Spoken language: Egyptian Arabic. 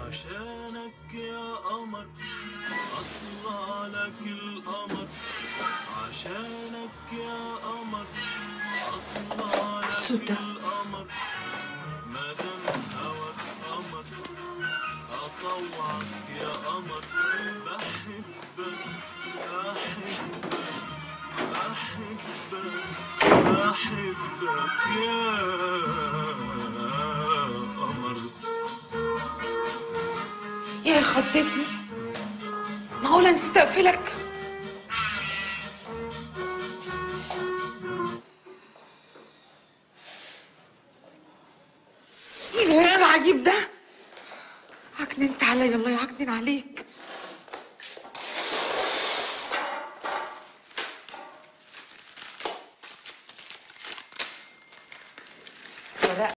عشانك يا قمر اطلع لك القمر عشانك يا قمر اطلع لك الصوت ده. القمر مدام هواك قمر اطوعك يا قمر بحبك بحبك بحبك بحبك يا قمر يا خضتني معقولة نسيت اقفلك ايه الهراء العجيب ده عكننت عليا الله يعكنن عليك